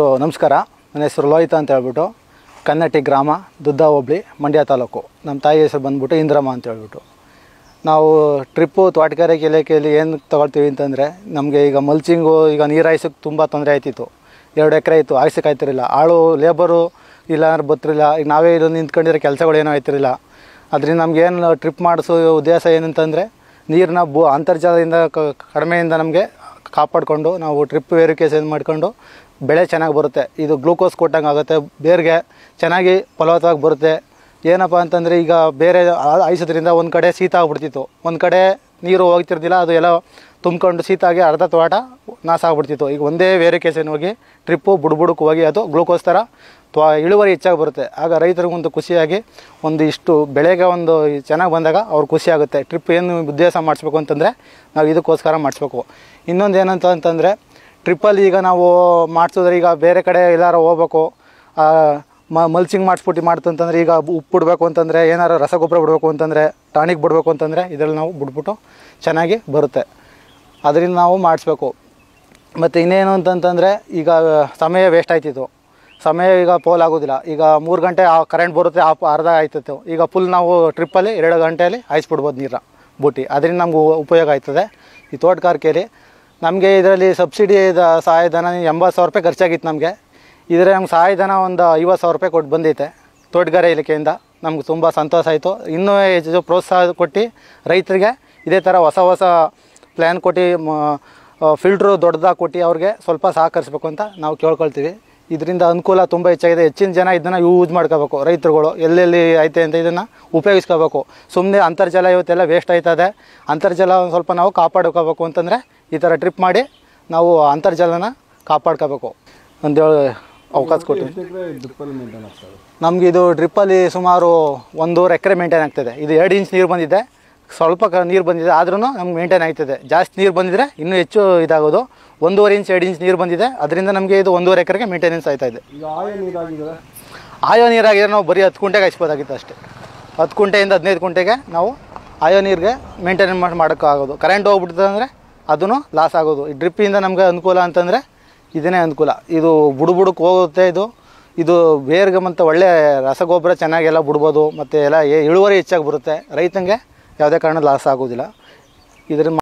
ನಮಸ್ಕಾರ ನನ್ನ ಹೆಸರು ಲೋಹಿತ ಅಂತ ಹೇಳ್ಬಿಟ್ಟು ಕನ್ನಟ್ಟಿ ಗ್ರಾಮ ದುದ್ದ ಹೋಬಳಿ ಮಂಡ್ಯ ತಾಲೂಕು ನಮ್ಮ ತಾಯಿ ಹೆಸರು ಬಂದ್ಬಿಟ್ಟು ಇಂದ್ರಮ್ಮ ಅಂತ ಹೇಳ್ಬಿಟ್ಟು ನಾವು ಟ್ರಿಪ್ಪು ತೋಟಗಾರಿಕೆ ಇಲಾಖೆಯಲ್ಲಿ ಏನು ತಗೊಳ್ತೀವಿ ಅಂತಂದರೆ ನಮಗೆ ಈಗ ಮಲ್ಚಿಂಗು ಈಗ ನೀರು ಹಾಯ್ಸೋಕ್ಕೆ ತುಂಬ ತೊಂದರೆ ಆಯ್ತಿತ್ತು ಎರಡು ಎಕರೆ ಇತ್ತು ಹಾಯ್ಸಕ್ಕೆ ಆಯ್ತಿರಲಿಲ್ಲ ಆಳು ಲೇಬರು ಇಲ್ಲ ಅಂದ್ರೆ ಬತ್ತಿರಲಿಲ್ಲ ಈಗ ನಾವೇ ಇಲ್ಲಿ ನಿಂತ್ಕೊಂಡಿರೋ ಕೆಲಸಗಳು ಏನೂ ಆಯ್ತಿರಲಿಲ್ಲ ಅದರಿಂದ ನಮ್ಗೆ ಏನು ಟ್ರಿಪ್ ಮಾಡಿಸೋ ಉದ್ದೇಶ ಏನಂತಂದರೆ ನೀರನ್ನ ಭೂ ಅಂತರ್ಜಲದಿಂದ ಕ- ಕಡಿಮೆಯಿಂದ ನಮಗೆ ಕಾಪಾಡಿಕೊಂಡು ನಾವು ಟ್ರಿಪ್ ವೇರಿಕೇಷನ್ ಮಾಡ್ಕೊಂಡು ಬೆಳೆ ಚೆನ್ನಾಗಿ ಬರುತ್ತೆ ಇದು ಗ್ಲೂಕೋಸ್ ಕೊಟ್ಟಂಗೆ ಆಗುತ್ತೆ ಬೇರ್ಗೆ ಚೆನ್ನಾಗಿ ಫಲವತ್ತವಾಗಿ ಬರುತ್ತೆ ಏನಪ್ಪ ಅಂತಂದರೆ ಈಗ ಬೇರೆ ಆ- ಹಾಯ್ಸೋದ್ರಿಂದ ಒಂದು ಕಡೆ ಶೀತ ಆಗ್ಬಿಡ್ತಿತ್ತು ಒಂದು ಕಡೆ ನೀರು ಹೋಗ್ತಿರ್ದಿಲ್ಲ ಅದು ಎಲ್ಲ ತುಂಬ್ಕೊಂಡು ಶೀತ ಆಗಿ ಅರ್ಧ ತೋಟ ನಾಶ ಆಗ್ಬಿಡ್ತಿತ್ತು ಈಗ ಒಂದೇ ವೇರಿಕೇಷನ್ ಹೋಗಿ ಟ್ರಿಪ್ಪು ಬುಡ್ಬುಡಕ್ಕೆ ಹೋಗಿ ಅದು ಗ್ಲೂಕೋಸ್ ಥರ ತ್ವ ಇಳುವರಿ ಹೆಚ್ಚಾಗಿ ಬರುತ್ತೆ ಆಗ ರೈತರಿಗೆ ಒಂದು ಖುಷಿಯಾಗಿ ಒಂದು ಇಷ್ಟು ಬೆಳೆಗೆ ಒಂದು ಚೆನ್ನಾಗಿ ಬಂದಾಗ ಅವ್ರು ಖುಷಿ ಆಗುತ್ತೆ ಟ್ರಿಪ್ ಏನು ಉದ್ದೇಶ ಮಾಡಿಸ್ಬೇಕು ಅಂತಂದರೆ ನಾವು ಇದಕ್ಕೋಸ್ಕರ ಮಾಡಿಸ್ಬೇಕು ಇನ್ನೊಂದು ಏನಂತ ಅಂತಂದರೆ ಟ್ರಿಪ್ಪಲ್ಲಿ ಈಗ ನಾವು ಮಾಡಿಸಿದ್ರೆ ಈಗ ಬೇರೆ ಕಡೆ ಎಲ್ಲಾರು ಹೋಗ್ಬೇಕು ಆ, ಮ ಮಲ್ಚಿಂಗ್ ಮಾಡಿಸ್ಬಿಟ್ಟು ಮಾಡ್ತಂತಂದ್ರೆ ಈಗ ಉಪ್ಪು ಬಿಡಬೇಕು ಅಂತಂದರೆ ಏನಾರು ರಸಗೊಬ್ಬರ ಬಿಡಬೇಕು ಅಂತಂದರೆ ಟಾನಿಕ್ ಬಿಡಬೇಕು ಅಂತಂದರೆ ಇದರಲ್ಲಿ ನಾವು ಬಿಟ್ಬಿಟ್ಟು ಚೆನ್ನಾಗಿ ಬರುತ್ತೆ ಅದರಿಂದ ನಾವು ಮಾಡಿಸ್ಬೇಕು ಮತ್ತು ಇನ್ನೇನು ಅಂತಂತಂದರೆ ಈಗ ಸಮಯ ವೇಸ್ಟ್ ಆಯ್ತಿತ್ತು ಸಮಯ ಈಗ ಪೋಲ್ ಆಗೋದಿಲ್ಲ ಈಗ ಮೂರು ಗಂಟೆ ಕರೆಂಟ್ ಬರುತ್ತೆ ಆ ಅರ್ಧ ಆಯ್ತಿತ್ತು ಈಗ ಫುಲ್ ನಾವು ಟ್ರಿಪ್ಪಲ್ಲಿ ಎರಡು ಗಂಟೆಯಲ್ಲಿ ಹಾಯಿಸ್ಬಿಡ್ಬೋದು ನೀರ ಬೂಟಿ ಅದರಿಂದ ನಮ್ಗೆ ಉಪಯೋಗ ಆಯ್ತದೆ ಈ ತೋಟಗಾರಿಕೆಯಲ್ಲಿ ನಮಗೆ ಇದರಲ್ಲಿ ಸಬ್ಸಿಡಿ ಸಹಾಯಧನ ಎಂಬತ್ತು ಸಾವಿರ ರೂಪಾಯಿ ಖರ್ಚಾಗಿತ್ತು ನಮಗೆ ಇದರಲ್ಲಿ ನಮ್ಗೆ ಸಹಾಯಧನ ಒಂದು ಐವತ್ತು ಸಾವಿರ ರೂಪಾಯಿ ಕೊಟ್ಟು ಬಂದೈತೆ ತೋಟಗಾರಿಕೆ ಇಲಾಖೆಯಿಂದ ನಮ್ಗೆ ತುಂಬ ಸಂತೋಷ ಆಯಿತು ಇನ್ನೂ ಹೆಚ್ಚು ಪ್ರೋತ್ಸಾಹ ಕೊಟ್ಟು ರೈತರಿಗೆ ಇದೇ ಥರ ಹೊಸ ಹೊಸ ಪ್ಲ್ಯಾನ್ ಕೊಟ್ಟು ಮ- ಫಿಲ್ಟ್ರು ದೊಡ್ಡದಾಗಿ ಕೊಟ್ಟು ಅವ್ರಿಗೆ ಸ್ವಲ್ಪ ಸಹಕರಿಸ್ಬೇಕು ಅಂತ ನಾವು ಕೇಳ್ಕೊಳ್ತೀವಿ ಇದರಿಂದ ಅನುಕೂಲ ತುಂಬ ಹೆಚ್ಚಾಗಿದೆ ಹೆಚ್ಚಿನ ಜನ ಇದನ್ನು ಯೂಸ್ ಮಾಡ್ಕೋಬೇಕು ರೈತರುಗಳು ಎಲ್ಲೆಲ್ಲಿ ಐತೆ ಅಂತ ಇದನ್ನು ಉಪಯೋಗಿಸ್ಕೋಬೇಕು ಸುಮ್ಮನೆ ಅಂತರ್ಜಲ ಇವತ್ತೆಲ್ಲ ವೇಸ್ಟ್ ಆಯ್ತದೆ ಅಂತರ್ಜಲ ಒಂದು ಸ್ವಲ್ಪ ನಾವು ಕಾಪಾಡ್ಕೋಬೇಕು ಅಂತಂದರೆ ಈ ಥರ ಟ್ರಿಪ್ ಮಾಡಿ ನಾವು ಅಂತರ್ಜಲನ ಕಾಪಾಡ್ಕೋಬೇಕು ಅಂತೇಳಿ ಅವಕಾಶ ಕೊಟ್ಟು ಎಷ್ಟು ಎಕರೆ ಡ್ರಿಪ್ಪಲ್ಲಿ ಮೇಂಟೈನ್ ಆಗ್ತದೆ ನಮ್ಗೆ ಇದು ಡ್ರಿಪ್ಪಲ್ಲಿ ಸುಮಾರು ಒಂದೂವರೆ ಎಕರೆ ಮೇಂಟೈನ್ ಆಗ್ತದೆ ಇದು ಎರಡು ಇಂಚ್ ನೀರು ಬಂದಿದೆ ಸ್ವಲ್ಪ ಕ ನೀರು ಬಂದಿದೆ ಆದ್ರೂ ನಮ್ಗೆ ಮೇಂಟೈನ್ ಆಗ್ತದೆ ಜಾಸ್ತಿ ನೀರು ಬಂದಿದ್ರೆ ಇನ್ನೂ ಹೆಚ್ಚು ಇದಾಗೋದು ಒಂದೂವರೆ ಇಂಚ್ ಎರಡು ಇಂಚ್ ನೀರು ಬಂದಿದೆ ಅದರಿಂದ ನಮಗೆ ಇದು ಒಂದೂವರೆ ಎಕರೆಗೆ ಮೇಂಟೆನೆನ್ಸ್ ಆಯ್ತಾ ಇದೆ ಈಗ ಆಯ ನೀರಾಗಿದ್ರೆ ಆಯೋ ನೀರಾಗಿದ್ರೆ ನಾವು ಬರೀ ಹತ್ತು ಕುಂಟೆಗೆ ಹಚ್ಬೋದಾಗಿತ್ತು ಅಷ್ಟೇ ಹತ್ತು ಕುಂಟೆಯಿಂದ ಹದಿನೈದು ಕುಂಟೆಗೆ ನಾವು ಆಯೋ ನೀರಿಗೆ ಮೇಂಟೈನ್ ಮಾಡಿ ಮಾಡೋಕ್ಕಾಗೋದು ಕರೆಂಟ್ ಹೋಗ್ಬಿಡ್ತದೆ ಅಂದರೆ ಅದೂ ಲಾಸ್ ಆಗೋದು ಈ ಡ್ರಿಪ್ಪಿಂದ ನಮಗೆ ಅನುಕೂಲ ಅಂತಂದರೆ ಇದನ್ನೇ ಅನುಕೂಲ ಇದು ಬುಡು ಬುಡಕ್ಕೆ ಹೋಗುತ್ತೆ ಇದು ಇದು ಬೇರ್ಗೆ ಮತ್ತು ಒಳ್ಳೆ ರಸಗೊಬ್ಬರ ಚೆನ್ನಾಗೆಲ್ಲ ಬಿಡ್ಬೋದು ಮತ್ತು ಎಲ್ಲ ಏ- ಇಳುವರಿ ಹೆಚ್ಚಾಗಿ ಬರುತ್ತೆ ರೈತನಿಗೆ ಯಾವುದೇ ಕಾರಣ ಲಾಸ್ ಆಗೋದಿಲ್ಲ ಇದರಿಂದ